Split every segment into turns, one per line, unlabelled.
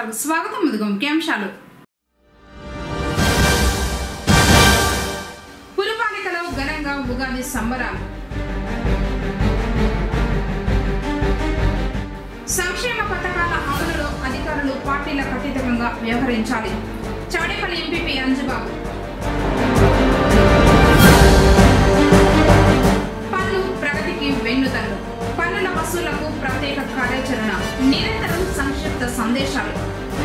వార్తలకు స్వాగతం ముందుగా ముఖ్యాంశాలు పురపాలికలో ఘనంగా ఉగాది సంబరాలు సంక్షేమ పథకాల అమలులో అధికారులు పార్టీలకు అతీతంగా వ్యవహరించాలి చౌడేపల్లి ఎంపీపీ అంజుబాబు పన్ను ప్రగతికి వెన్నుదన్ను పన్నుల వసూలకు ప్రత్యేక కార్యాచరణ నిరంతరం సంక్షిప్త సందేశాలు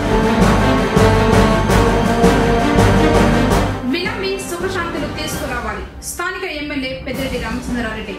వినమ్మి సుఖశాంతులు తీసుకురావాలి స్థానిక ఎమ్మెల్యే పెద్దిరెడ్డి రామచంద్రారెడ్డి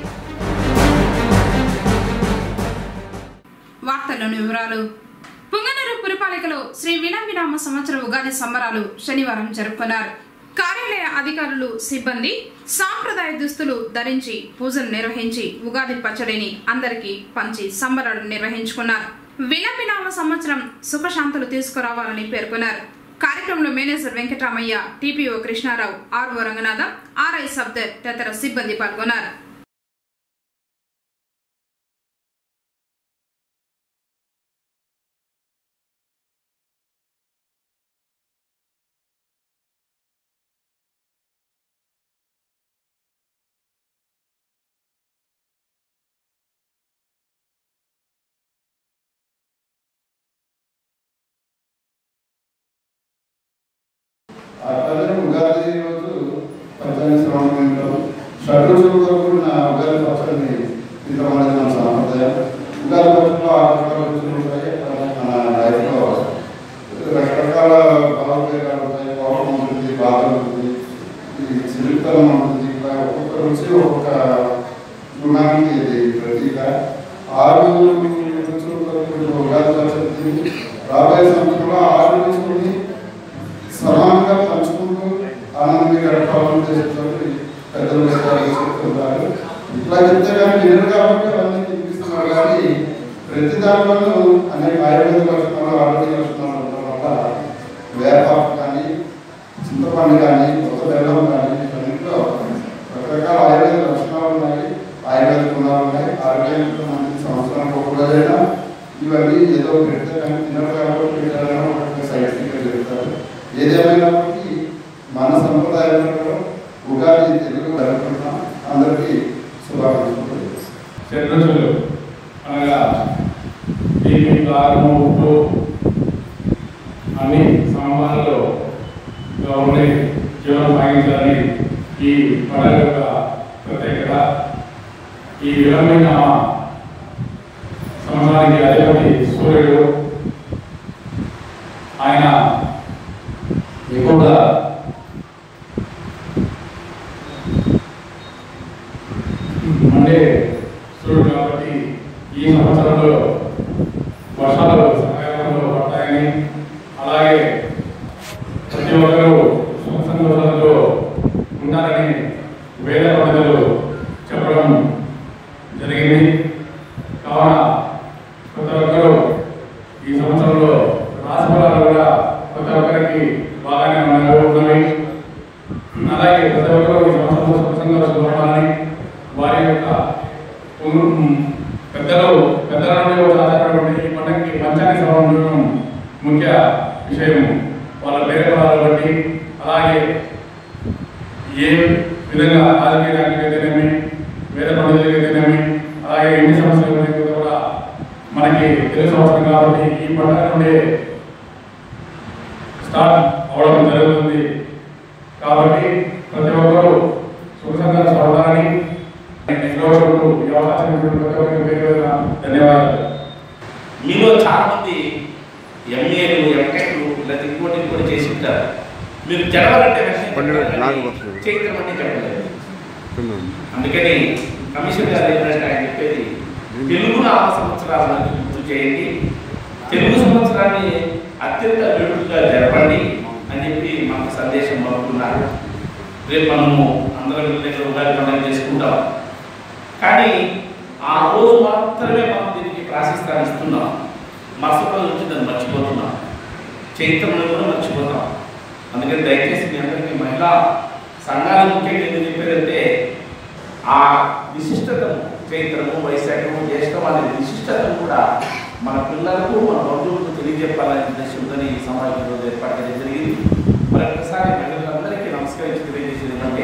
వార్తల్లోని వివరాలు పుంగనూరు పురపాలికలో శ్రీ విలంబినామ సంవత్సర ఉగాది సంబరాలు శనివారం జరుపుకున్నారు కార్యాలయ అధికారులు సిబ్బంది సాంప్రదాయ దుస్తులు ధరించి పూజలు నిర్వహించి ఉగాది పచ్చడిని అందరికీ పంచి సంబరాలు నిర్వహించుకున్నారు విలంబినామ సంవత్సరం సుఖశాంతులు తీసుకురావాలని పేర్కొన్నారు కార్యక్రమంలో manager Venkataramaiah TPO Krishna Rao RO Ranganatham RI Sabdar తదితర సిబ్బంది పాల్గొన్నారు
ఆ ప్రజలు ఉగాది రోజు పద్దెనిమిది శ్రావణంలో షడ్రుచులతో కూడిన ఉగాది పచ్చడిని తినమనేది మన సాంప్రదాయం ఉగాది పచ్చడిలో ఆరు రకాల రుచులు ఉంటాయి అలాగే మన లైఫ్లో రకరకాల భావోద్వేగాలు ఉంటాయి కోపం ఉంటుంది బాధ ఉంటుంది ఈ చిరుతలం ఉంటుంది ఇలా ఒక్కొక్క రుచి ఒక్కొక్క గుణానికి ఇది ప్రతీక ఆరు రుచులతో కూడిన ఉగాది పచ్చడి తిని రాబోయే సంవత్సరంలో ఆరు రుచులని సమానంగా పంచుకుంటూ ఆనందంగా గడపాలని చేస్తూ పెద్దలు పెద్దలు చెప్తుంటారు ఇట్లా చెప్తే కానీ వినరు కాబట్టి అవన్నీ తినిపిస్తున్నారు కానీ ప్రతి దాంట్లోనూ అనేక ఆయుర్వేద లక్షణాలు ఆరోగ్య లక్షణాలు ఉండడం వల్ల వేపాకు కానీ చింతపండు కానీ కొత్త బెల్లం కానీ వీటన్నింటిలో రకరకాల ఆయుర్వేద లక్షణాలు ఉన్నాయి ఆయుర్వేద గుణాలు ఉన్నాయి ఆరోగ్యానికి మంచి సంవత్సరానికి ఒక రోజైనా ఇవన్నీ ఏదో పెడితే కానీ తినరు కాబట్టి పెట్టాలని ఒక సైడ్ ఎఫెక్ట్ చెప్తారు ఏదేమైనప్పటికీ మన సంప్రదాయంలో ఉగాది తెలుగు జరుపుకుంటున్నాం అందరికీ శుభాకాంక్షలు తెలియజేస్తాం.
షడ్రుచులు అనగా తీపి కారము ఉప్పు అన్ని సామాన్లలో ఉండి జీవనం సాగించాలని ఈ పండుగ యొక్క ప్రత్యేకత ఈ విలంబిన సంవత్సరానికి అధిపతి సూర్యుడు ఆయన ఎక్కువగా అంటే సూర్యుడు కాబట్టి ఈ సంవత్సరంలో వర్షాలు సకాలంలో పడతాయని అలాగే ప్రతి ఒక్కరూ సుఖ సంతోషాలతో ఉంటారని వేద పండితులు చెప్పడం జరిగింది కావున ప్రతి ఒక్కరూ ఈ సంవత్సరంలో రాశిఫలాలు కూడా ప్రతి ఒక్కరికి బాగానే ఉన్నాయి ఉన్నవి అలాగే ప్రతి ఒక్కరూ ఈ సంవత్సరంలో సుఖ సంతోషాలు ఉండాలని వారి యొక్క ఉమ్, పెద్దలు పెద్దల నుండి వచ్చేటటువంటి ఈ పండుగకి పంచాంగ శ్రవణం ఉండడం ముఖ్య విషయం వాళ్ళ పేరుపడాలు బట్టి అలాగే ఏ విధంగా రాజకీయ నాయకులైతేనేమి వేద పండితులైతేనేమి అలాగే ఎన్ని సమస్యలు ఉన్నాయి కూడా మనకి తెలుగు సంవత్సరం కాబట్టి ఈ పండుగ నుండి స్టార్ట్ అవడం జరుగుతుంది కాబట్టి ప్రతి ఒక్కరూ సుఖంగా చదవాలని నిర్వహణకు ఈ అవకాశం ఇచ్చినందుకు ప్రతి ఒక్కరికి పేరు పేరున ధన్యవాదాలు
మీలో చాలా మంది ఎంఏలు ఎంటెక్లు ఇలా ఇంకోటి ఇంకోటి చేసి ఉంటారు మీరు జనవరి అంటే వెంటనే
పండుగ
చెప్పాలి.
నాకు వస్తుంది.
చైత్రం అంటే చెప్పలేదు అందుకని కమిషన్ గారు ఏంటంటే ఆయన చెప్పేది తెలుగు నామ సంవత్సరాలను గుర్తు చేయండి తెలుగు సంవత్సరాన్ని అత్యంత వేడుకగా జరపండి అని చెప్పి మనకు సందేశం పంపుతున్నారు రేపు మనము అందరం ఇంటి దగ్గర ఉగాది పండుగ చేసుకుంటాం కానీ ఆ రోజు మాత్రమే మనం దీనికి ప్రాశస్త్యాన్ని ఇస్తున్నాం మరుసటి రోజు నుంచి దాన్ని మర్చిపోతున్నాం చైత్రంలో కూడా మర్చిపోతాం అందుకని దయచేసి మీ అందరికీ మహిళా సంఘాలు ముఖ్యంగా ఎందుకు చెప్పారంటే ఆ విశిష్టతను చైత్రము వైశాఖము జ్యేష్టం అనే విశిష్టతను కూడా మన పిల్లలకు మన బంధువులకు తెలియ తెలియజెప్పాలనే ఉద్దేశంతో ఈ సమావేశం రోజు ఏర్పాటు చేయడం జరిగింది మరొకసారి మహిళలందరికీ నమస్కరించి తెలియజేసేది ఏంటంటే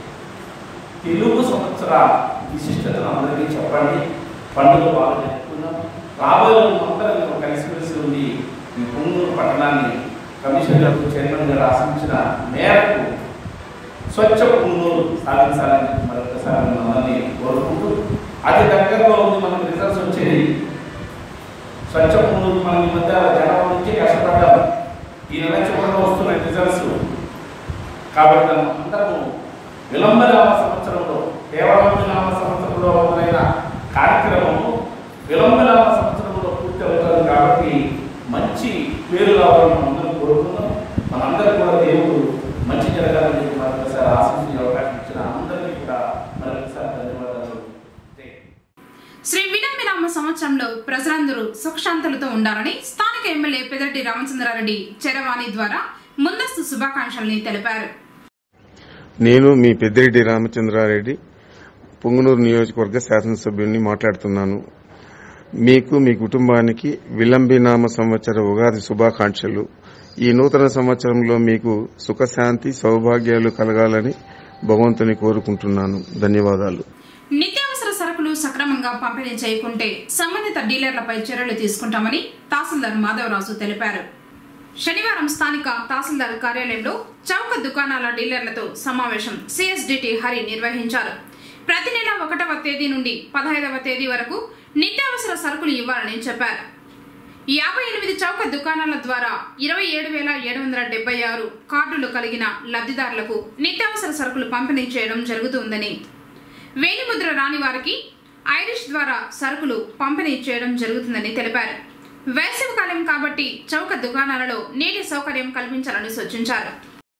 తెలుగు సంవత్సర విశిష్టతను అందరికీ చెప్పండి పండుగ బాగా జరుపుకుందాం రాబోయే రోజుల్లో అందరం కలిసిమెలిసి ఉండి ఈ పుంగూరు పట్టణాన్ని కమిషన్ గారు చైర్మన్ గారు ఆశించిన మేరకు స్వచ్ఛ పుంగూరు సాధించాలని చెప్పి మరొకసారి మమ్మల్ని కోరుకుంటూ అతి దగ్గరలో ఉంది మనకు రిజల్ట్స్ వచ్చేది స్వచ్ఛ పుంగూరు మనం ఈ మధ్య జనం నుంచి కష్టపడ్డాం ఈ నెల చివరిలో వస్తున్నాయి రిజల్ట్స్ కాబట్టి మనం అందరము విలంబనామ సంవత్సరంలో కేవలం విలామ సంవత్సరంలో మొదలైన కార్యక్రమము విలంబనామ సంవత్సరంలో పూర్తి అవుతుంది కాబట్టి మంచి పేరు రావాలని మనం అందరం కోరుకుందాం మనందరం కూడా దేవుడు మంచి జరగాలని చెప్పి మరొకసారి ఆశించి అవకాశం ఇచ్చిన అందరికీ కూడా మరొకసారి ధన్యవాదాలు జై హింద్.
శ్రీ వినమినామ సంవత్సరంలో ప్రజలందరూ సుఖశాంతులతో ఉండాలని స్థానిక ఎమ్మెల్యే పెదటి రామచంద్రారెడ్డి చరవాణి ద్వారా ముందస్తు శుభాకాంక్షల్ని తెలిపారు
నేను మీ పెద్దిరెడ్డి రామచంద్రారెడ్డి పొంగునూరు నియోజకవర్గ శాసనసభ్యుడిని మాట్లాడుతున్నాను మీకు మీ కుటుంబానికి విలంబినామ సంవత్సర ఉగాది శుభాకాంక్షలు ఈ నూతన సంవత్సరంలో మీకు సుఖశాంతి సౌభాగ్యాలు కలగాలని భగవంతుని కోరుకుంటున్నాను ధన్యవాదాలు
నిత్యావసర సరుకులు సక్రమంగా పంపిణీ చేయకుంటే సంబంధిత డీలర్లపై చర్యలు తీసుకుంటామని తహసీల్దార్ మాధవరాజు తెలిపారు శనివారం స్థానిక తహసీల్దార్ కార్యాలయంలో చౌక దుకాణాల డీలర్లతో సమావేశం సిఎస్డిటి హరి నిర్వహించారు ప్రతి నెల ఒకటవ తేదీ నుండి పదహైదవ తేదీ వరకు నిత్యావసర సరుకులు ఇవ్వాలని చెప్పారు యాభై ఎనిమిది చౌక దుకాణాల ద్వారా ఇరవై ఏడు వేల ఏడు వందల డెబ్బై ఆరు కార్డులు కలిగిన లబ్ధిదారులకు నిత్యావసర సరుకులు పంపిణీ చేయడం జరుగుతుందని వేలిముద్ర రాని వారికి ఐరిష్ ద్వారా సరుకులు పంపిణీ చేయడం జరుగుతుందని తెలిపారు వేసవికాలం కాబట్టి చౌక దుకాణాలలో నీటి సౌకర్యం కల్పించాలని సూచించారు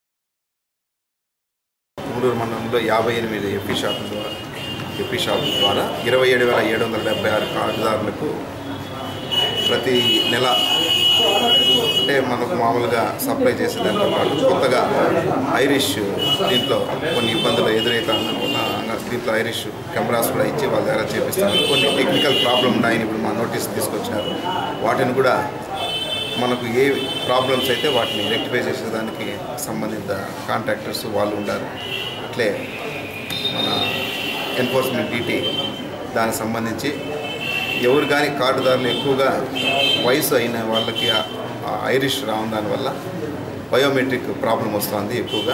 కుంగూరు మండలంలో యాభై ఎనిమిది ఎఫీ షాపుల ద్వారా ఎఫీ షాపుల ద్వారా ఇరవై ఏడు వేల ఏడు వందల డెబ్బై ఆరు కార్డుదారులకు ప్రతి నెల అంటే మనకు మామూలుగా సప్లై చేసేదాంతో పాటు కొత్తగా ఐరిష్ దీంట్లో కొన్ని ఇబ్బందులు ఎదురవుతాయి వల్ల దీంట్లో ఐరిష్ కెమెరాస్ కూడా ఇచ్చి వాళ్ళ దగ్గర చేపిస్తాను కొన్ని టెక్నికల్ ప్రాబ్లం ఉన్నాయని ఇప్పుడు మా నోటీస్ తీసుకొచ్చారు వాటిని కూడా మనకు ఏ ప్రాబ్లమ్స్ అయితే వాటిని రెక్టిఫై చేసేదానికి సంబంధిత కాంట్రాక్టర్స్ వాళ్ళు ఉండారు అట్లే మన ఎన్ఫోర్స్మెంట్ డీటీ దానికి సంబంధించి ఎవరు కానీ కార్డుదారులు ఎక్కువగా వయసు అయిన వాళ్ళకి ఆ- ఆ ఐరిష్ రావడం దానివల్ల బయోమెట్రిక్ ప్రాబ్లం వస్తుంది ఎక్కువగా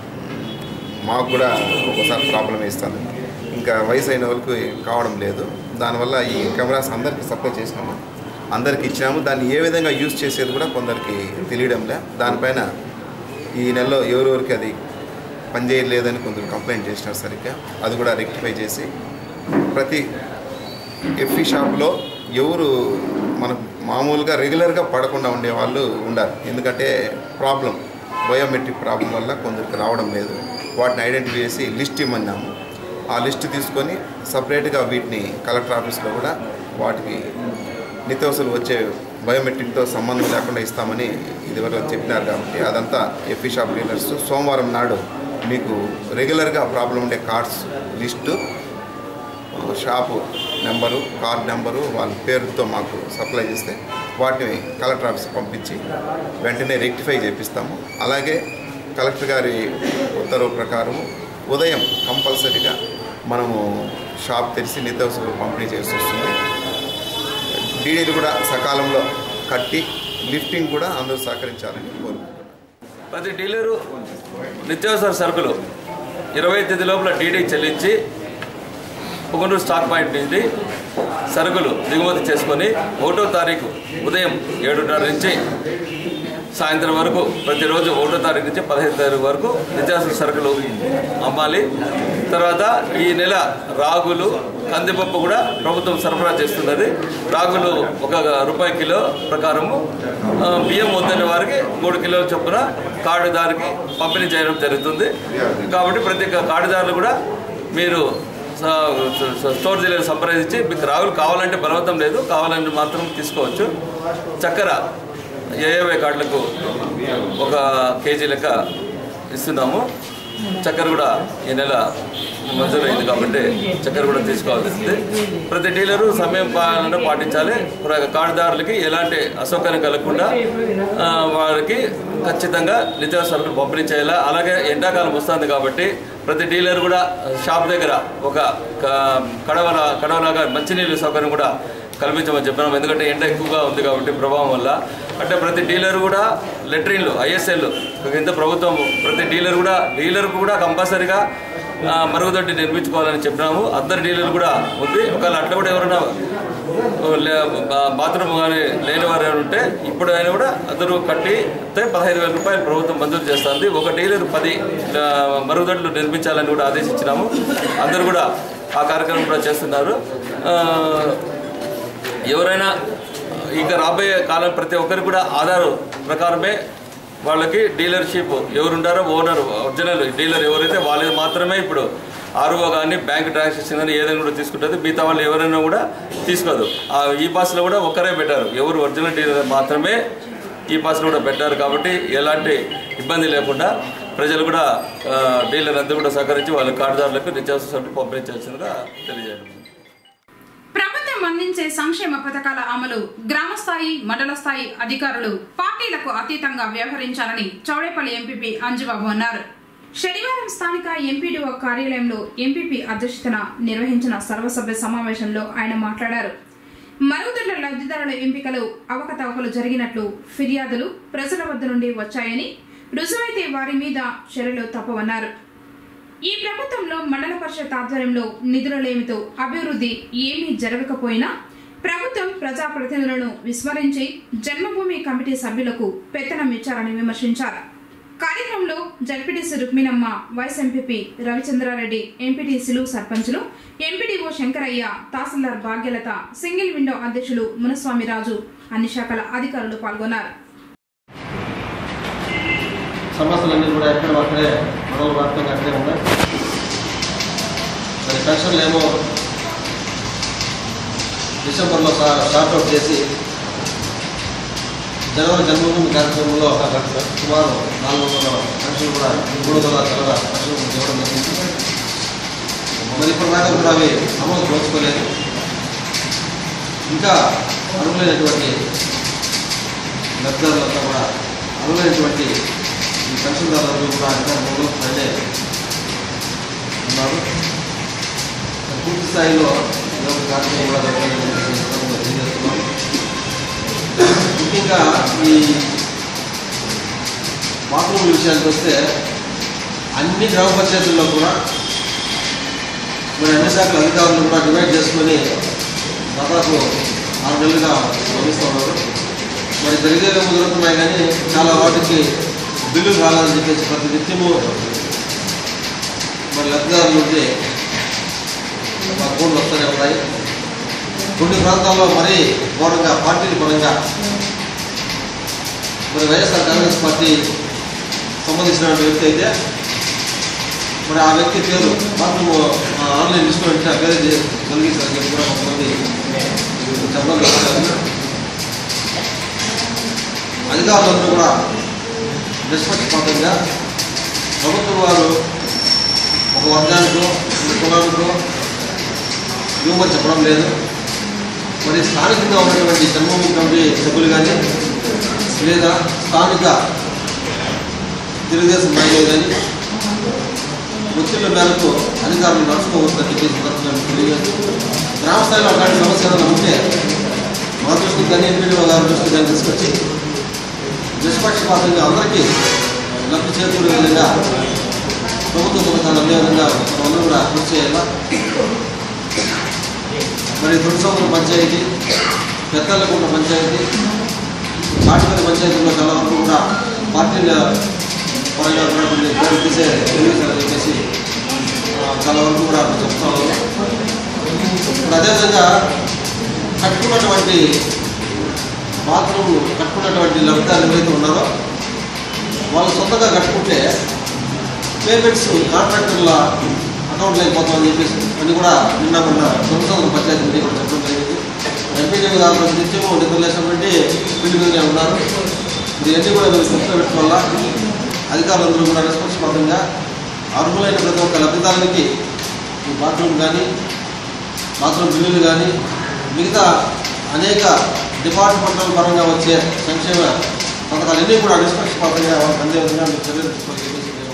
మాకు కూడా ఒక్కోసారి ప్రాబ్లం ఇస్తుంది ఇంకా వయసు అయిన వాళ్ళకి కావడం లేదు దానివల్ల ఈ కెమెరాస్ అందరికీ సప్లై చేసినాము అందరికి ఇచ్చినాము దాన్ని ఏ విధంగా యూజ్ చేసేది కూడా కొందరికి తెలియడంలే దానిపైన ఈ నెలలో ఎవరెవరికి అది పనిచేయలేదని కొందరు కంప్లైంట్ చేసినారు సరిగ్గా అది కూడా రెక్టిఫై చేసి ప్రతి ఎఫ్ఈ షాప్లో ఎవరు మనకు మామూలుగా రెగ్యులర్గా పడకుండా ఉండే వాళ్ళు ఉండాలి ఎందుకంటే ప్రాబ్లం బయోమెట్రిక్ ప్రాబ్లం వల్ల కొందరికి రావడం లేదు వాటిని ఐడెంటిఫై చేసి లిస్ట్ ఇమ్మన్నాము ఆ లిస్ట్ తీసుకొని సపరేట్గా వీటిని కలెక్టర్ ఆఫీస్లో కూడా వాటికి నిత్యావసరాలు వచ్చే బయోమెట్రిక్తో సంబంధం లేకుండా ఇస్తామని ఇదివరకు చెప్పినారు కాబట్టి అదంతా ఎఫ్ఈ షాప్ డీలర్స్ సోమవారం నాడు మీకు రెగ్యులర్గా ప్రాబ్లం ఉండే cards list shop number card number వాళ్ళ పేరుతో మాకు సప్లై చేస్తే వాటిని కలెక్టర్ ఆఫీస్ పంపించి వెంటనే రెక్టిఫై చేపిస్తాము అలాగే కలెక్టర్ గారి ఉత్తర్వు ప్రకారం ఉదయం కంపల్సరీగా మనము షాప్ తెరిచి నిత్యావసరాలు పంపిణీ చేసి వస్తుంది డీడీలు కూడా సకాలంలో కట్టి లిఫ్టింగ్ కూడా అందరూ సహకరించాలని కోరుకుంటున్నాను
ప్రతి డీలరు నిత్యావసర సరుకులు ఇరవై తేదీ లోపల డీడీ చెల్లించి పుగనూరు స్టాక్ పాయింట్ నుండి సరుకులు దిగుమతి చేసుకొని ఒకటో తారీఖు ఉదయం ఏడున్నర నుంచి సాయంత్రం వరకు ప్రతిరోజు ఒకటో తారీఖు నుంచి పదహైదు తారీఖు వరకు నిత్యావసర సరుకులు అమ్మాలి తర్వాత ఈ నెల రాగులు కందిపప్పు కూడా ప్రభుత్వం సరఫరా చేస్తున్నది రాగులు ఒక రూపాయి కిలో ప్రకారము ఆ, బియ్యం వద్దని వారికి మూడు కిలోల చొప్పున కార్డుదారికి పంపిణీ చేయడం జరుగుతుంది కాబట్టి ప్రతి ఒక్క కార్డుదారులు కూడా మీరు స- స- స్టోర్ డీలర్ సంప్రదించి మీకు రాగులు కావాలంటే బలవంతం లేదు కావాలంటే మాత్రం తీసుకోవచ్చు చక్కెర ఏఏవై కార్డులకు ఒక కేజీ లెక్క ఇస్తున్నాము చక్కెర కూడా ఈ నెల మంజూరు అయింది కాబట్టి చక్కెర కూడా తీసుకోవాల్సి వస్తుంది ప్రతి డీలరు సమయం పాలన పాటించాలి ప్ర- కార్డుదారులకి ఎలాంటి అసౌకర్యం కలగకుండా ఆ, వారికి ఖచ్చితంగా నిత్యావసర సరుకులు పంపిణీ చేయాలి అలాగే ఎండాకాలం వస్తుంది కాబట్టి ప్రతి డీలర్ కూడా షాప్ దగ్గర ఒక క- కడవల కడవలాగా మంచినీళ్ళు సౌకర్యం కూడా కల్పించమని చెప్పినాం ఎందుకంటే ఎండ ఎక్కువగా ఉంది కాబట్టి ప్రభావం వల్ల అంటే ప్రతి డీలర్ కూడా లెట్రిన్లు ఐఎస్ఎల్ కింద ప్రభుత్వం ప్రతి డీలర్ కూడా డీలర్కు కూడా కంపల్సరీగా ఆ, మరుగుదొడ్డి నిర్మించుకోవాలని చెప్పినాము అందరు డీలర్లు కూడా ఉంది ఒకవేళ అట్లా కూడా ఎవరైనా లే- బా- బాత్రూమ్ కానీ లేని వారు ఎవరు ఉంటే ఇప్పుడు ఆయన కూడా అందరూ కట్టి అయితే పదహైదు వేల రూపాయలు ప్రభుత్వం మంజూరు చేస్తుంది ఒక డీలర్ పది ఆ, మరుగుదొడ్లు నిర్మించాలని కూడా ఆదేశించినాము అందరూ కూడా ఆ కార్యక్రమం కూడా చేస్తున్నారు ఆ, ఎవరైనా ఇంకా రాబోయే కాలం ప్రతి ఒక్కరికి కూడా ఆధార్ ప్రకారమే వాళ్ళకి డీలర్షిప్ ఎవరుంటారో ఓనర్ ఒరిజినల్ డీలర్ ఎవరైతే వాళ్ళది మాత్రమే ఇప్పుడు ఆర్ఓ కానీ బ్యాంక్ ట్రాన్సాక్షన్ కానీ ఏదైనా కూడా తీసుకుంటుంది మిగతా వాళ్ళు ఎవరైనా కూడా తీసుకోదు ఆ ఈ పాస్లో కూడా ఒక్కరే పెట్టారు ఎవరు ఒరిజినల్ డీలర్ మాత్రమే ఈ పాస్లో కూడా పెట్టారు కాబట్టి ఎలాంటి ఇబ్బంది లేకుండా ప్రజలు కూడా ఆ, డీలర్ అంతా కూడా సహకరించి వాళ్ళ కార్డుదారులకు నిత్యావసర సరుకులు పంపించాల్సిందిగా తెలియజేయడం
ప్రభుత్వం అందించే సంక్షేమ పథకాల అమలు గ్రామ స్థాయి మండల స్థాయి అధికారులు పార్టీలకు అతీతంగా వ్యవహరించాలని చౌడేపల్లి ఎంపీపీ అంజుబాబు అన్నారు శనివారం స్థానిక ఎంపీడీఓ కార్యాలయంలో ఎంపీపీ అధ్యక్షతన నిర్వహించిన సర్వసభ్య సమావేశంలో ఆయన మాట్లాడారు మరుగుదొడ్ల లబ్ధిదారుల ఎంపికలు అవకతవకలు జరిగినట్లు ఫిర్యాదులు ప్రజల వద్ద నుండి వచ్చాయని రుజువైతే వారి మీద చర్యలు తప్పవన్నారు ఈ ప్రభుత్వంలో మండల పరిషత్ ఆధ్వర్యంలో నిధులలేమితో అభివృద్ధి ఏమీ జరగకపోయినా ప్రభుత్వం ప్రజాప్రతినిధులను విస్మరించి జన్మభూమి కమిటీ సభ్యులకు పెత్తనం ఇచ్చారని విమర్శించారు కార్యక్రమంలో ZPTC Rukminamma vice MPP Ravichandra Reddy ఎంపీటీసీలు సర్పంచులు MPDO Shankaraiah tahsildar Bhagyalatha single window అధ్యక్షులు మునస్వామి రాజు అన్ని శాఖల అధికారులు పాల్గొన్నారు
సమస్యలన్నీ కూడా ఎక్కడ అక్కడే మనల వ్యాప్తంగా అక్కడే ఉన్నాయి మరి పెన్షన్లు ఏమో డిసెంబర్లో షార్ట్ అవుట్ చేసి జనవరి జన్మభూమి కార్యక్రమంలో సుమారు నాలుగు వందల పెన్షన్లు కూడా మూడు వందల చిల్లర పెన్షన్లు ఇవ్వడం జరిగింది మరి ఇప్పటిదాకా కూడా అవి అమలు దోచుకోలేదు ఇంకా అర్హులైనటువంటి లబ్ధిదారులంతా కూడా అర్హులైనటువంటి ఈ పెన్షన్దారులు కూడా అధికారంలో అంటే ఉన్నారు పూర్తి స్థాయిలో ఈ యొక్క కార్యక్రమం కూడా జరగాలని చెప్పి ఈ సందర్భంగా తెలియజేస్తున్నాం ముఖ్యంగా ఈ బాత్రూమ్ విషయానికి వస్తే అన్ని గ్రామ పంచాయతీల్లో కూడా మరి అన్ని శాఖల అధికారులు కూడా డివైడ్ చేసుకొని దాదాపు ఆరు నెలలుగా గమనిస్తూ ఉన్నారు మరి జరిగేవి జరుగుతున్నాయి కానీ చాలా వాటికి బిల్లులు రాలని చెప్పేసి ప్రతి నిత్యము మరి లబ్ధిదారుల నుండి మా ఫోన్లు వస్తూనే ఉన్నాయి కొన్ని ప్రాంతాల్లో మరీ ఘోరంగా పార్టీల పరంగా మరి వైఎస్ఆర్ కాంగ్రెస్ పార్టీ సంబంధించిన వ్యక్తి అయితే మరి ఆ వ్యక్తి పేరు బాత్రూమ్ ఆన్లైన్ డిస్కౌంట్ ఆ పేరు చే- తొలగించారని చెప్పి కూడా కొంతమంది చెప్పడం జరుగుతుంది. అధికారులందరూ కూడా నిష్పక్షపాతంగా ప్రభుత్వం వారు ఒక వర్గానికో ఒక కులానికో ఇవ్వమని చెప్పడం లేదు మరి స్థానికంగా ఉన్నటువంటి జన్మభూమి కమిటీ సభ్యులు కానీ లేదా స్థానిక తెలుగుదేశం నాయకులు కానీ ఒత్తిళ్ల మేరకు అధికారులు నడుచుకోవద్దని చెప్పేసి సందర్భంగా తెలియజేస్తూ గ్రామ స్థాయిలో అలాంటి సమస్య ఏమైనా ఉంటే మా దృష్టికి కానీ ఎంపీడీఓ గారి దృష్టికి కానీ తీసుకొచ్చి నిష్పక్షపాతంగా అందరికీ లబ్ధి చేకూరే విధంగా ప్రభుత్వ పథకాలు అందే విధంగా మనందరూ కూడా కృషి చేయాలా మరి దుర్సముల పంచాయతీ పెద్దలకుంట పంచాయతీ చాటుపల్లి పంచాయతీలో చాలా వరకు కూడా పార్టీల పరంగా కూడా కొన్ని పేరు తీసే తెలియజేశారని చెప్పేసి ఆ, చాలా వరకు కూడా చెప్తా ఉన్నాం ఇప్పుడు అదేవిధంగా కట్టుకున్నటువంటి బాత్రూమ్ కట్టుకున్నటువంటి లబ్ధిదారులు ఎవరైతే ఉన్నారో వాళ్ళు సొంతంగా కట్టుకుంటే పేమెంట్స్ కాంట్రాక్టర్ల అకౌంట్లో అయిపోతామని చెప్పేసి అన్ని కూడా నిన్న మొన్న సొంత పంచాయతీ మీటింగ్ కూడా చెప్పడం జరిగింది ఎంపీడీ గారు ప్రతి నిత్యము నిద్రలేసినటువంటి ఫీల్డ్ మీదనే ఉన్నారు ఇది అన్ని కూడా మీరు దృష్టిలో పెట్టుకోవాలా అధికారులందరూ కూడా నిష్పక్షపాతంగా అర్హులైన ప్రతి ఒక్క లబ్ధిదారునికి ఈ బాత్రూమ్ కానీ బాత్రూమ్ బిల్లులు కానీ మిగతా అనేక డిపార్ట్మెంటల్ పరంగా వచ్చే సంక్షేమ పథకాలన్నీ కూడా నిష్పక్షపాతంగా వాళ్ళకి అందే విధంగా మీరు చర్యలు తీసుకోవాలని చెప్పేసి నేను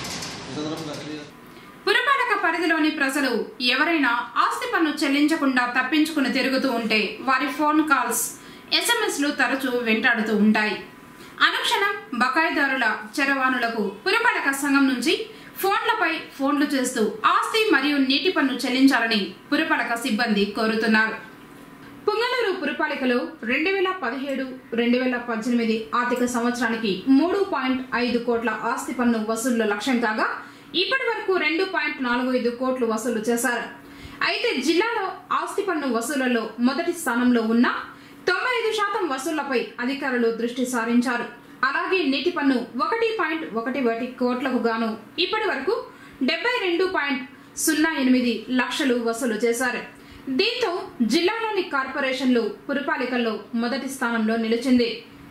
ఈ సందర్భంగా తెలియజేస్తున్నాను.
పురపాలక పరిధిలోని ప్రజలు ఎవరైనా ఆస్తి పన్ను చెల్లించకుండా తప్పించుకుని తిరుగుతూ ఉంటే వారి ఫోన్ కాల్స్ ఎస్ఎంఎస్లు తరచూ వెంటాడుతూ ఉంటాయి అనుక్షణం బకాయిదారుల చరవాణులకు పురపాలక సంఘం నుంచి ఫోన్లపై ఫోన్లు చేస్తూ ఆస్తి మరియు నీటి పన్ను చెల్లించాలని పురపాలక సిబ్బంది కోరుతున్నారు పుంగనూరు పురపాలికలో రెండు వేల పదిహేడు రెండు వేల పద్దెనిమిది ఆర్థిక సంవత్సరానికి మూడు పాయింట్ ఐదు కోట్ల ఆస్తి పన్ను వసూళ్ల లక్ష్యం కాగా ఇప్పటి వరకు రెండు పాయింట్ నాలుగు ఐదు కోట్లు వసూలు చేశారు అయితే జిల్లాలో ఆస్తి పన్ను వసూళ్లలో మొదటి స్థానంలో ఉన్న తొంభై ఐదు శాతం వసూళ్లపై అధికారులు దృష్టి సారించారు అలాగే నీటి పన్ను ఒకటి పాయింట్ ఒకటి ఒకటి కోట్లకు గాను ఇప్పటి వరకు డెబ్బై రెండు పాయింట్ సున్నా ఎనిమిది లక్షలు వసూలు చేశారు దీంతో జిల్లాలోని కార్పొరేషన్లు పురపాలికల్లో మొదటి స్థానంలో నిలిచింది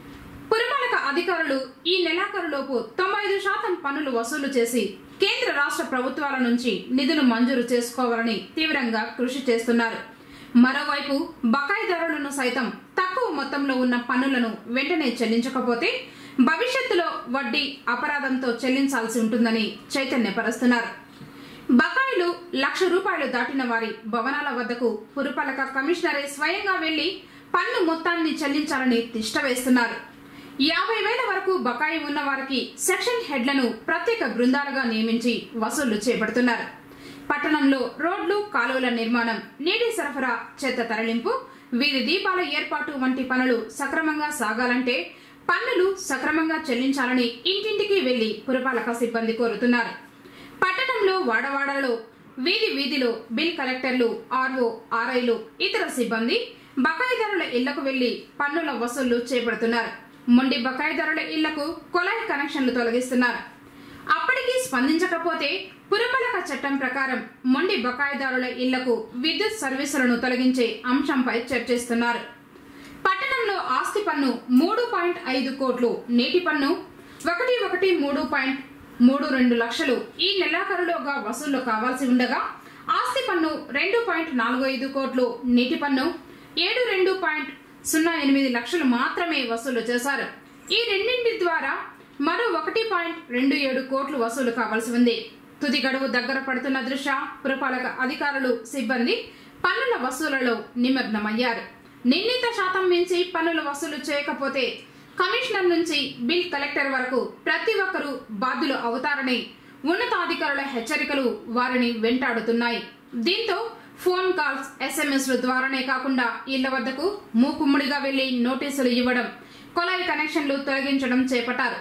పురపాలక అధికారులు ఈ నెలాఖరులోపు తొంభై ఐదు శాతం పన్నులు వసూలు చేసి కేంద్ర రాష్ట్ర ప్రభుత్వాల నుంచి నిధులు మంజూరు చేసుకోవాలని తీవ్రంగా కృషి చేస్తున్నారు మరోవైపు బకాయిదారులను సైతం తక్కువ మొత్తంలో ఉన్న పన్నులను వెంటనే చెల్లించకపోతే భవిష్యత్తులో వడ్డీ అపరాధంతో చెల్లించాల్సి ఉంటుందని చైతన్యపరుస్తున్నారు బకాయిలు లక్ష రూపాయలు దాటిన వారి భవనాల వద్దకు పురపాలక కమిషనరే స్వయంగా వెళ్లి పన్ను మొత్తాన్ని చెల్లించాలని తిష్ట వేస్తున్నారు యాభై వేల వరకు బకాయి ఉన్న వారికి సెక్షన్ హెడ్లను ప్రత్యేక బృందాలుగా నియమించి వసూళ్లు చేపడుతున్నారు పట్టణంలో రోడ్లు కాలువల నిర్మాణం నీటి సరఫరా చెత్త తరలింపు వీధి దీపాల ఏర్పాటు వంటి పనులు సక్రమంగా సాగాలంటే పన్నులు సక్రమంగా చెల్లించాలని ఇంటింటికి వెళ్లి పురపాలక సిబ్బంది కోరుతున్నారు పట్టణంలో వాడవాడలో వీధి వీధిలో బిల్ కలెక్టర్లు ఆర్ఓ ఆర్ఐలు ఇతర సిబ్బంది బకాయిదారుల ఇళ్లకు వెళ్లి పన్నుల వసూళ్లు చేపడుతున్నారు మొండి బకాయిదారుల ఇళ్లకు కొలాయి కనెక్షన్లు తొలగిస్తున్నారు అప్పటికీ స్పందించకపోతే పురపాలక చట్టం ప్రకారం మొండి బకాయిదారుల ఇళ్లకు విద్యుత్ సర్వీసులను తొలగించే అంశంపై చర్చిస్తున్నారు పట్టణంలో ఆస్తి పన్ను మూడు పాయింట్ ఐదు కోట్లు నీటి పన్ను ఒకటి ఒకటి మూడు పాయింట్ మూడు రెండు లక్షలు ఈ నెలాఖరులోగా వసూళ్లు కావాల్సి ఉండగా ఆస్తి పన్ను రెండు పాయింట్ నాలుగు ఐదు కోట్లు నీటి పన్ను ఏడు రెండు పాయింట్ సున్నా ఎనిమిది లక్షలు మాత్రమే వసూలు చేశారు ఈ రెండింటి ద్వారా మరో ఒకటి పాయింట్ రెండు ఏడు కోట్లు వసూలు కావాల్సి ఉంది తుది గడువు దగ్గర పడుతున్న దృష్ట్యా పురపాలక అధికారులు సిబ్బంది పన్నుల వసూలలో నిమగ్నమయ్యారు నిర్ణీత శాతం మించి పన్నులు వసూలు చేయకపోతే కమిషనర్ నుంచి బిల్ కలెక్టర్ వరకు ప్రతి ఒక్కరూ బాధ్యులు అవుతారని ఉన్నతాధికారుల హెచ్చరికలు వారిని వెంటాడుతున్నాయి దీంతో ఫోన్ కాల్స్ ఎస్ఎంఎస్ల ద్వారానే కాకుండా ఇళ్ల వద్దకు మూకుమ్మడిగా వెళ్లి నోటీసులు ఇవ్వడం కొలాయి కనెక్షన్లు తొలగించడం చేపట్టారు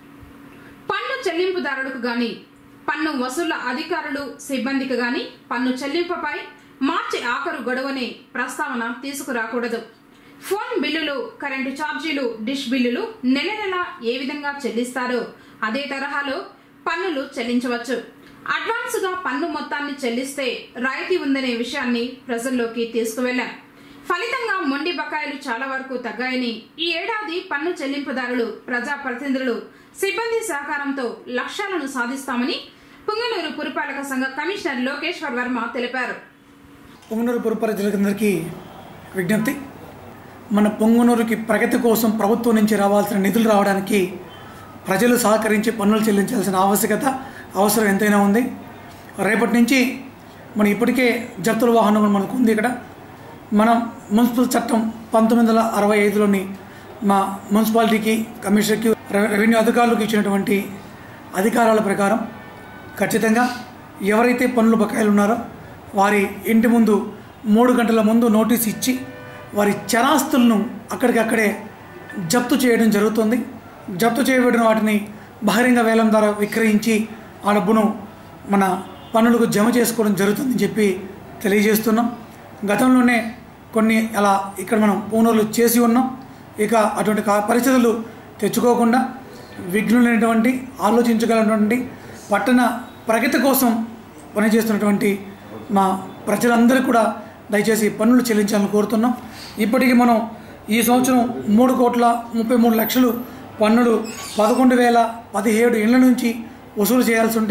పన్ను చెల్లింపుదారులకు గాని పన్ను వసూళ్ల అధికారులు సిబ్బందికి గాని పన్ను చెల్లింపుపై మార్చి ఆఖరు గడువనే ప్రస్తావన తీసుకురాకూడదు ఫోన్ బిల్లులు కరెంటు ఛార్జీలు డిష్ బిల్లులు నెల నెల ఏ విధంగా చెల్లిస్తారో అదే తరహాలో పన్నులు చెల్లించవచ్చు అడ్వాన్స్గా పన్ను మొత్తాన్ని చెల్లిస్తే రాయితీ ఉందనే విషయాన్ని ప్రజల్లోకి తీసుకువెళ్లాం ఫలితంగా మొండి బకాయిలు చాలా వరకు తగ్గాయని ఈ ఏడాది పన్ను చెల్లింపుదారులు ప్రజాప్రతినిధులు సిబ్బంది సహకారంతో లక్ష్యాలను సాధిస్తామని పుంగనూరు పురపాలక సంఘ కమిషనర్ లోకేశ్వర్ వర్మ తెలిపారు
పొంగనూరు పురపరిచలకందరికీ విజ్ఞప్తి మన పొంగనూరుకి ప్రగతి కోసం ప్రభుత్వం నుంచి రావాల్సిన నిధులు రావడానికి ప్రజలు సహకరించి పన్నులు చెల్లించాల్సిన ఆవశ్యకత అవసరం ఎంతైనా ఉంది రేపటి నుంచి మనం ఇప్పటికే జప్తుల వాహనం మనకు ఉంది ఇక్కడ మనం మున్సిపల్ చట్టం పంతొమ్మిది వందల అరవై ఐదులోని మా మున్సిపాలిటీకి కమిషనర్కి రెవె- రెవెన్యూ అధికారులకు ఇచ్చినటువంటి అధికారాల ప్రకారం ఖచ్చితంగా ఎవరైతే పన్నుల బకాయిలు ఉన్నారో వారి ఇంటి ముందు మూడు గంటల ముందు నోటీస్ ఇచ్చి వారి చరాస్తులను అక్కడికక్కడే జప్తు చేయడం జరుగుతుంది జప్తు చేయబడిన వాటిని బహిరంగ వేలం ద్వారా విక్రయించి ఆ డబ్బును మన పన్నులకు జమ చేసుకోవడం జరుగుతుందని చెప్పి తెలియజేస్తున్నాం గతంలోనే కొన్ని అలా ఇక్కడ మనం పూనూరులో చేసి ఉన్నాం ఇక అటువంటి కా- పరిస్థితులు తెచ్చుకోకుండా విఘ్నులైనటువంటి ఆలోచించగలటువంటి పట్టణ ప్రగతి కోసం పనిచేస్తున్నటువంటి మా ప్రజలందరూ కూడా దయచేసి పన్నులు చెల్లించాలని కోరుతున్నాం ఇప్పటికీ మనం ఈ సంవత్సరం మూడు కోట్ల ముప్పై మూడు లక్షలు పన్నులు పదకొండు వేల పదిహేడు ఇళ్ల నుంచి వసూలు చేయాల్సి ఉంటే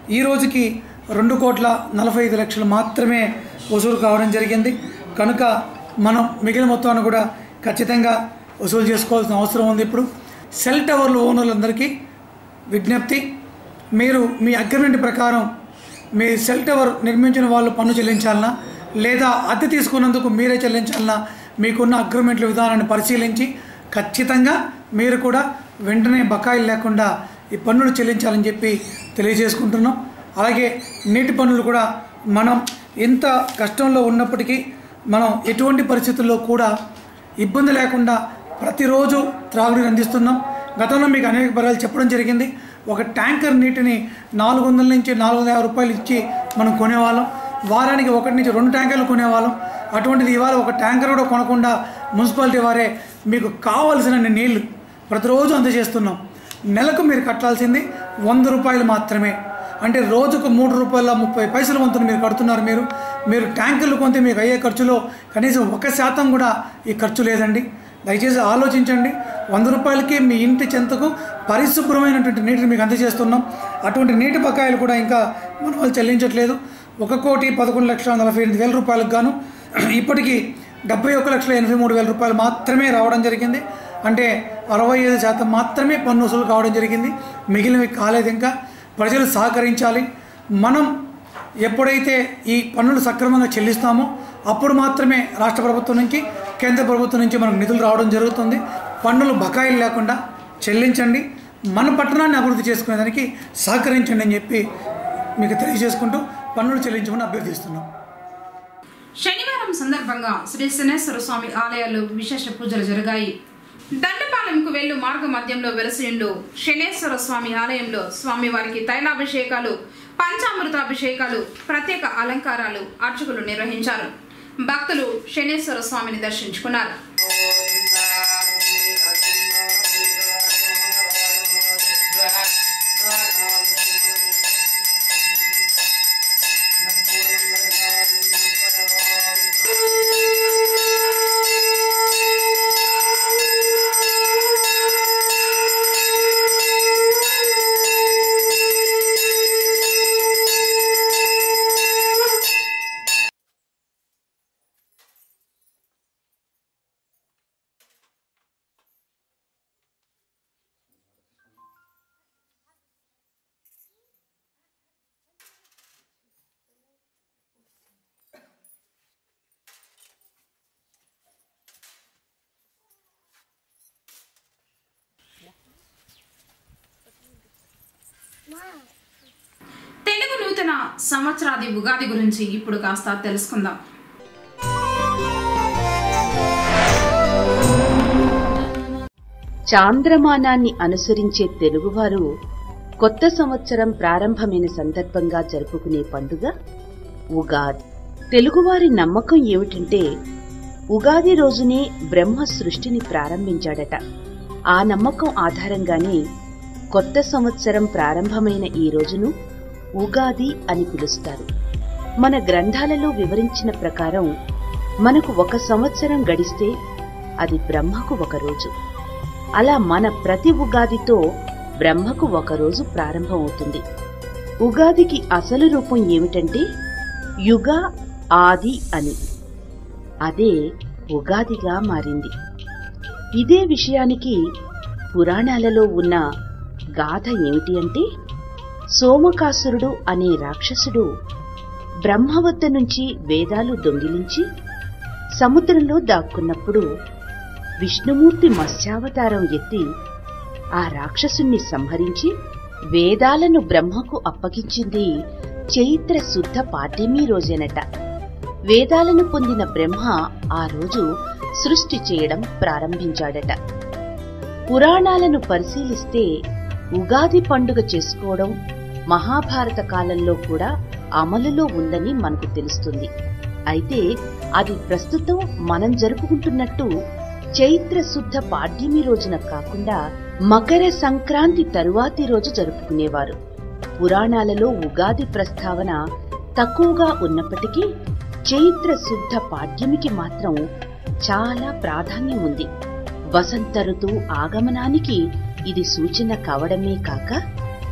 ఈ రోజుకి రెండు కోట్ల నలభై ఐదు లక్షలు మాత్రమే వసూలు కావడం జరిగింది కనుక మనం మిగిలిన మొత్తాన్ని కూడా ఖచ్చితంగా వసూలు చేసుకోవాల్సిన అవసరం ఉంది ఇప్పుడు సెల్ టవర్లు ఓనర్లందరికీ విజ్ఞప్తి మీరు మీ అగ్రిమెంట్ ప్రకారం మీ సెల్ టవర్ నిర్మించిన వాళ్ళు పన్ను చెల్లించాలన్నా లేదా అద్దె తీసుకున్నందుకు మీరే చెల్లించాలన్నా మీకున్న అగ్రిమెంట్ల విధానాన్ని పరిశీలించి ఖచ్చితంగా మీరు కూడా వెంటనే బకాయిలు లేకుండా ఈ పన్నులు చెల్లించాలని చెప్పి తెలియజేసుకుంటున్నాం అలాగే నీటి పన్నులు కూడా మనం ఎంత కష్టంలో ఉన్నప్పటికీ మనం ఎటువంటి పరిస్థితుల్లో కూడా ఇబ్బంది లేకుండా ప్రతిరోజు త్రాగునీరు అందిస్తున్నాం గతంలో మీకు అనేక పర్యాలు చెప్పడం జరిగింది ఒక ట్యాంకర్ నీటిని నాలుగు వందల నుంచి నాలుగు వందల యాభై రూపాయలు ఇచ్చి మనం కొనేవాళ్ళం వారానికి ఒకటి నుంచి రెండు ట్యాంకర్లు కొనేవాళ్ళం అటువంటిది ఇవాళ ఒక ట్యాంకర్ కూడా కొనకుండా మున్సిపాలిటీ వారే మీకు కావలసిన నీళ్లు ప్రతిరోజు అందజేస్తున్నాం నెలకు మీరు కట్టాల్సింది వంద రూపాయలు మాత్రమే అంటే రోజుకు మూడు రూపాయల ముప్పై పైసల వంతును మీరు కడుతున్నారు మీరు మీరు ట్యాంకర్లు కొంటే మీకు అయ్యే ఖర్చులో కనీసం ఒక శాతం కూడా ఈ ఖర్చు లేదండి దయచేసి ఆలోచించండి వంద రూపాయలకి మీ ఇంటి చెంతకు పరిశుభ్రమైనటువంటి నీటిని మీకు అందజేస్తున్నాం అటువంటి నీటి బకాయిలు కూడా ఇంకా మన వాళ్ళు చెల్లించట్లేదు ఒక కోటి పదకొండు లక్షల నలభై ఎనిమిది వేల రూపాయలకు గాను ఇప్పటికీ డెబ్బై ఒక లక్షల ఎనభై మూడు వేల రూపాయలు మాత్రమే రావడం జరిగింది అంటే అరవై ఐదు శాతం మాత్రమే పన్ను వసూలు కావడం జరిగింది మిగిలినవి కాలేదు ఇంకా ప్రజలు సహకరించాలి మనం ఎప్పుడైతే ఈ పన్నులు సక్రమంగా చెల్లిస్తామో అప్పుడు మాత్రమే రాష్ట్ర ప్రభుత్వం నుంచి కేంద్ర ప్రభుత్వం నుంచి మనకు నిధులు రావడం జరుగుతుంది పన్నులు బకాయిలు లేకుండా చెల్లించండి మన పట్టణాన్ని అభివృద్ధి చేసుకునేదానికి సహకరించండి అని చెప్పి మీకు తెలియజేసుకుంటూ పన్నులు చెల్లించమని అభ్యర్థిస్తున్నాం
శనివారం సందర్భంగా శ్రీ శనేశ్వర స్వామి ఆలయాల్లో విశేష పూజలు జరిగాయి దండపాలెంకు వెళ్ళు మార్గ మధ్యంలో వెలసిండు శనేశ్వర స్వామి ఆలయంలో స్వామివారికి తైలాభిషేకాలు పంచామృతాభిషేకాలు ప్రత్యేక అలంకారాలు అర్చకులు నిర్వహించారు భక్తులు శనేశ్వర స్వామిని దర్శించుకున్నారు తెలుగు నూతన సంవత్సరాది ఉగాది గురించి ఇప్పుడు కాస్త తెలుసుకుందాం
చాంద్రమానాన్ని అనుసరించే తెలుగువారు కొత్త సంవత్సరం ప్రారంభమైన సందర్భంగా జరుపుకునే పండుగ ఉగాది తెలుగువారి నమ్మకం ఏమిటంటే ఉగాది రోజునే బ్రహ్మ సృష్టిని ప్రారంభించాడట ఆ నమ్మకం ఆధారంగానే కొత్త సంవత్సరం ప్రారంభమైన ఈ రోజును ఉగాది అని పిలుస్తారు మన గ్రంథాలలో వివరించిన ప్రకారం మనకు ఒక సంవత్సరం గడిస్తే అది బ్రహ్మకు ఒక రోజు అలా మన ప్రతి ఉగాదితో బ్రహ్మకు ఒక రోజు ప్రారంభమవుతుంది ఉగాదికి అసలు రూపం ఏమిటంటే యుగ ఆది అని అదే ఉగాదిగా మారింది ఇదే విషయానికి పురాణాలలో ఉన్న గాథ ఏమిటి అంటే సోమకాసురుడు అనే రాక్షసుడు బ్రహ్మ వద్ద నుంచి వేదాలు దొంగిలించి సముద్రంలో దాక్కున్నప్పుడు విష్ణుమూర్తి మత్స్యావతారం ఎత్తి ఆ రాక్షసుణ్ణి సంహరించి వేదాలను బ్రహ్మకు అప్పగించింది చైత్ర శుద్ధ పాడ్యమీ రోజేనట వేదాలను పొందిన బ్రహ్మ ఆ రోజు సృష్టి చేయడం ప్రారంభించాడట పురాణాలను పరిశీలిస్తే ఉగాది పండుగ చేసుకోవడం మహాభారత కాలంలో కూడా అమలులో ఉందని మనకు తెలుస్తుంది అయితే అది ప్రస్తుతం మనం జరుపుకుంటున్నట్టు చైత్ర శుద్ధ పాడ్యమి రోజున కాకుండా మకర సంక్రాంతి తరువాతి రోజు జరుపుకునేవారు పురాణాలలో ఉగాది ప్రస్తావన తక్కువగా ఉన్నప్పటికీ చైత్ర శుద్ధ పాడ్యమికి మాత్రం చాలా ప్రాధాన్యం ఉంది వసంత ఋతువు ఆగమనానికి ఇది సూచన కావడమే కాక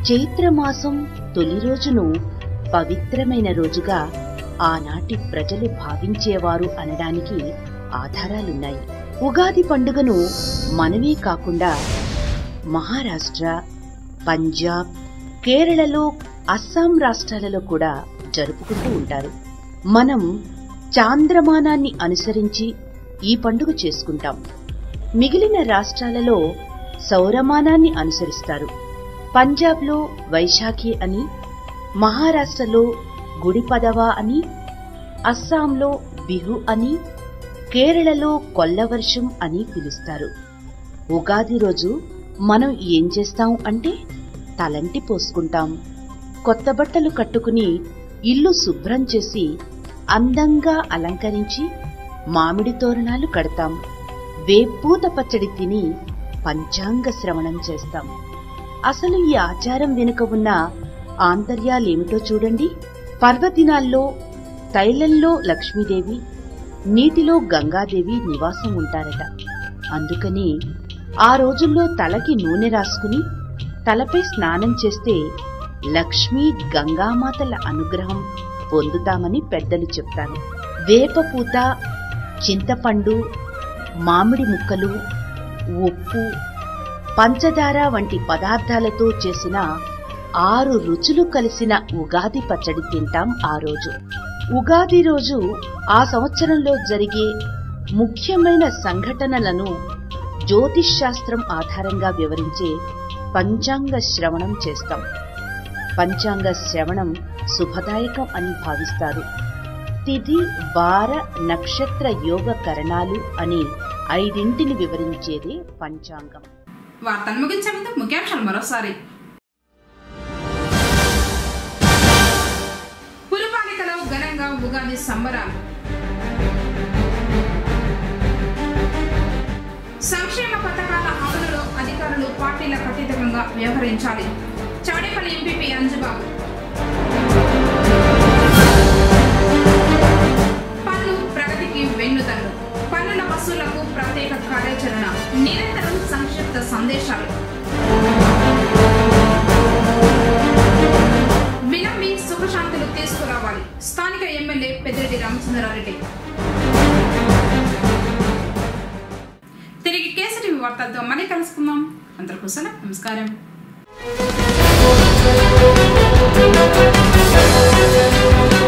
చైత్రమాసం తొలి రోజును పవిత్రమైన రోజుగా ఆనాటి ప్రజలు భావించేవారు అనడానికి ఆధారాలున్నాయి ఉగాది పండుగను మనమే కాకుండా మహారాష్ట్ర పంజాబ్ కేరళలో అస్సాం రాష్ట్రాలలో కూడా జరుపుకుంటూ ఉంటారు మనం చాంద్రమానాన్ని అనుసరించి ఈ పండుగ చేసుకుంటాం మిగిలిన రాష్ట్రాలలో సౌరమానాన్ని అనుసరిస్తారు పంజాబ్లో వైశాఖి అని మహారాష్ట్రలో గుడి పదవా అని అస్సాంలో బిహు అని కేరళలో కొల్లవర్షం అని పిలుస్తారు ఉగాది రోజు మనం ఏం చేస్తాం అంటే తలంటి పోసుకుంటాం కొత్త బట్టలు కట్టుకుని ఇల్లు శుభ్రం చేసి అందంగా అలంకరించి మామిడి తోరణాలు కడతాం వేపూత పచ్చడి తిని పంచాంగ శ్రవణం చేస్తాం అసలు ఈ ఆచారం వెనుక ఉన్న ఆంతర్యాలేమిటో చూడండి పర్వదినాల్లో తైలంలో లక్ష్మీదేవి నీటిలో గంగాదేవి నివాసం ఉంటారట అందుకని ఆ రోజుల్లో తలకి నూనె రాసుకుని తలపై స్నానం చేస్తే లక్ష్మీ గంగామాతల అనుగ్రహం పొందుతామని పెద్దలు చెప్తారు వేపపూత చింతపండు మామిడి ముక్కలు ఉప్పు పంచదార వంటి పదార్థాలతో చేసిన ఆరు రుచులు కలిసిన ఉగాది పచ్చడి తింటాం ఆ రోజు ఉగాది రోజు ఆ సంవత్సరంలో జరిగే ముఖ్యమైన సంఘటనలను జ్యోతిష్ శాస్త్రం ఆధారంగా వివరించే పంచాంగ శ్రవణం చేస్తాం పంచాంగ శ్రవణం శుభదాయకం అని భావిస్తారు తిథి వార నక్షత్ర యోగ కరణాలు అని ఐదింటిని వివరించేదే పంచాంగం
వార్తలు ముగించే ముందు ముఖ్యాంశాలు మరోసారి పురపాలికలో ఘనంగా ఉగాది సంబరాలు సంక్షేమ పథకాల అమలులో అధికారులు పార్టీల ఖచ్చితంగా వ్యవహరించాలి చౌడేపల్లి ఎంపీపీ అంజుబాబు పన్ను ప్రగతికి వెన్నుదన్ను పన్నుల వసూలకు ప్రత్యేక కార్యాచరణ నిరంతరం సంక్షిప్త సందేశాలు వినమ్మి సుఖశాంతులు తీసుకురావాలి స్థానిక ఎమ్మెల్యే పెద్దిరెడ్డి రామచంద్రారెడ్డి తిరిగి కేసరి వార్తలతో మళ్ళీ కలుసుకుందాం అందరికీ సెలవు. నమస్కారం